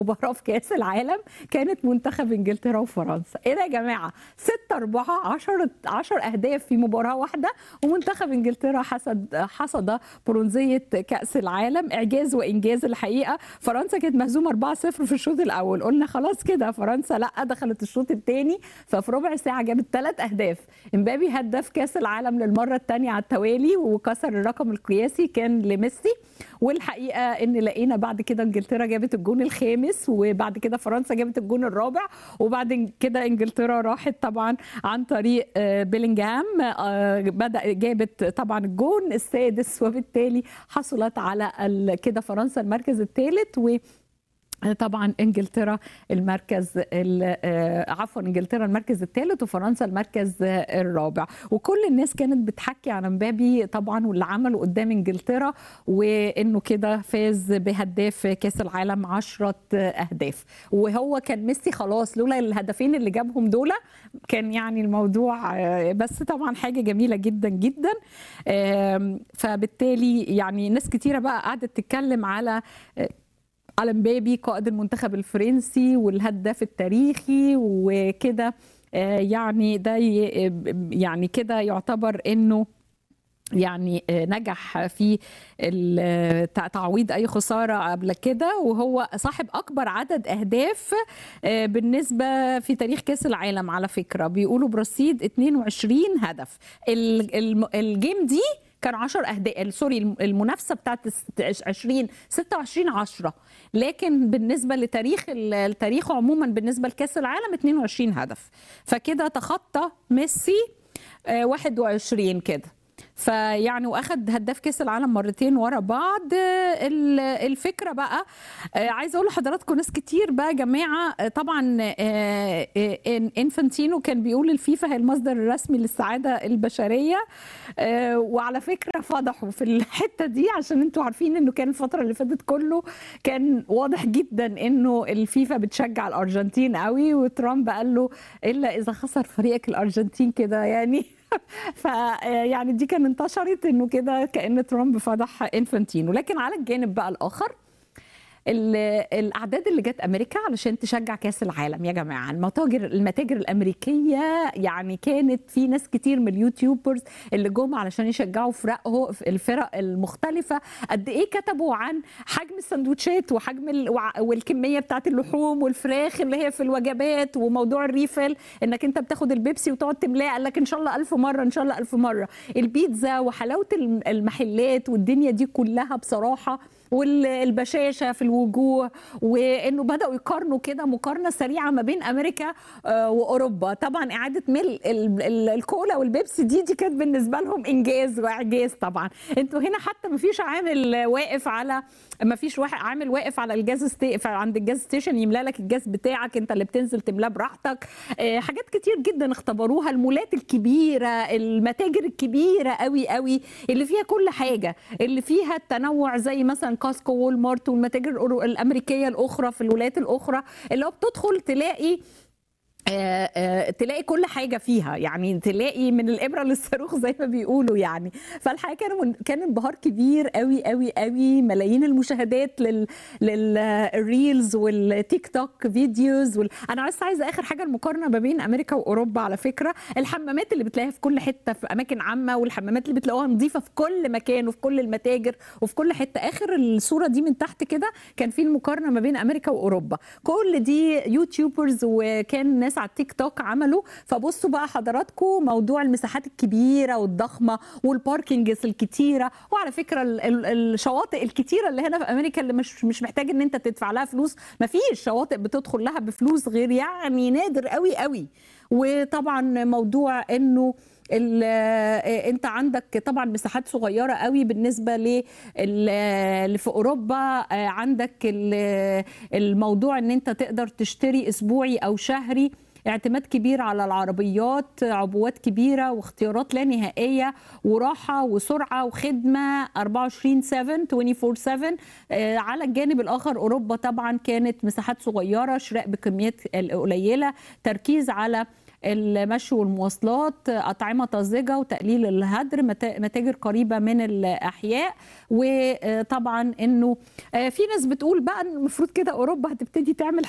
مباراة في كأس العالم كانت منتخب انجلترا وفرنسا ايه ده يا جماعة 6 4 10 10 اهداف في مباراة واحدة ومنتخب انجلترا حصد حصد برونزية كأس العالم اعجاز وانجاز الحقيقة فرنسا كانت مهزومة 4-0 في الشوط الاول قلنا خلاص كده فرنسا لا دخلت الشوط الثاني ففي ربع ساعة جابت ثلاث اهداف امبابي هداف كأس العالم للمرة الثانية على التوالي وكسر الرقم القياسي كان لميسي والحقيقة ان لقينا بعد كده انجلترا جابت الجون الخامس وبعد كده فرنسا جابت الجون الرابع وبعد كده انجلترا راحت طبعا عن طريق بيلينجهام بدا جابت طبعا الجون السادس وبالتالي حصلت على كده فرنسا المركز الثالث و طبعا انجلترا المركز عفوا انجلترا المركز الثالث وفرنسا المركز الرابع وكل الناس كانت بتحكي عن مبابي طبعا واللي عمله قدام انجلترا وانه كده فاز بهداف كاس العالم 10 اهداف وهو كان ميسي خلاص لولا الهدفين اللي جابهم دول كان يعني الموضوع بس طبعا حاجه جميله جدا جدا فبالتالي يعني ناس كتيره بقى قعدت تتكلم على على مبابي قائد المنتخب الفرنسي والهداف التاريخي وكده يعني ده يعني كده يعتبر انه يعني نجح في تعويض اي خساره قبل كده وهو صاحب اكبر عدد اهداف بالنسبه في تاريخ كاس العالم على فكره بيقولوا برصيد 22 هدف الجيم دي كان 10 اهداف سوري المنافسه بتاعت 20 26 10 لكن بالنسبه لتاريخ التاريخ عموما بالنسبه لكاس العالم 22 هدف فكده تخطى ميسي 21 كده فيعني واخد هداف كاس العالم مرتين ورا بعض الفكره بقى عايزه اقول لحضراتكم ناس كتير بقى يا جماعه طبعا انفانتينو كان بيقول الفيفا هي المصدر الرسمي للسعاده البشريه وعلى فكره فضحوا في الحته دي عشان انتوا عارفين انه كان الفتره اللي فاتت كله كان واضح جدا انه الفيفا بتشجع الارجنتين قوي وترامب قال له الا اذا خسر فريقك الارجنتين كده يعني فيعني دي كان انتشرت انه كده كان ترامب فضح انفانتينو لكن على الجانب بقى الاخر الاعداد اللي جت امريكا علشان تشجع كاس العالم يا جماعه المتاجر المتاجر الامريكيه يعني كانت في ناس كتير من اليوتيوبرز اللي جم علشان يشجعوا فرقه الفرق المختلفه قد ايه كتبوا عن حجم السندوتشات وحجم ال... والكميه بتاعت اللحوم والفراخ اللي هي في الوجبات وموضوع الريفل انك انت بتاخد البيبسي وتقعد تملاه قال لك ان شاء الله ألف مره ان شاء الله ألف مره البيتزا وحلاوه المحلات والدنيا دي كلها بصراحه والبشاشه في الوجوه وانه بداوا يقارنوا كده مقارنه سريعه ما بين امريكا واوروبا طبعا اعاده ملء الكولا والبيبسي دي دي كانت بالنسبه لهم انجاز واعجاز طبعا انتوا هنا حتى ما فيش عامل واقف على ما فيش واحد عامل واقف على الجاز ستي... عند الجاز ستيشن يملى لك الجاز بتاعك انت اللي بتنزل تملاه براحتك حاجات كتير جدا اختبروها المولات الكبيره المتاجر الكبيره قوي قوي اللي فيها كل حاجه اللي فيها التنوع زي مثلا كاسكو وول مارت والمتاجر الامريكيه الاخرى في الولايات الاخرى اللي هو بتدخل تلاقي آه آه تلاقي كل حاجه فيها يعني تلاقي من الابره للصاروخ زي ما بيقولوا يعني فالحقيقه كان كان انبهار كبير قوي قوي قوي ملايين المشاهدات لل للريلز والتيك توك فيديوز وال... انا بس عايزه اخر حاجه المقارنه ما بين امريكا واوروبا على فكره الحمامات اللي بتلاقيها في كل حته في اماكن عامه والحمامات اللي بتلاقوها نظيفه في كل مكان وفي كل المتاجر وفي كل حته اخر الصوره دي من تحت كده كان في المقارنه ما بين امريكا واوروبا كل دي يوتيوبرز وكان ناس على التيك توك عملوا فبصوا بقى حضراتكم موضوع المساحات الكبيره والضخمه والباركنجز الكتيره وعلى فكره الشواطئ الكتيره اللي هنا في امريكا اللي مش مش محتاج ان انت تدفع لها فلوس ما فيش شواطئ بتدخل لها بفلوس غير يعني نادر قوي قوي وطبعا موضوع انه انت عندك طبعا مساحات صغيره قوي بالنسبه اللي في اوروبا عندك الموضوع ان انت تقدر تشتري اسبوعي او شهري اعتماد كبير على العربيات عبوات كبيره واختيارات لا نهائيه وراحه وسرعه وخدمه 24 7 24 7 على الجانب الاخر اوروبا طبعا كانت مساحات صغيره شراء بكميات قليله تركيز على المشي والمواصلات أطعمة طازجة وتقليل الهدر متاجر قريبة من الأحياء وطبعا أنه في ناس بتقول بقى المفروض كده أوروبا هتبتدي تعمل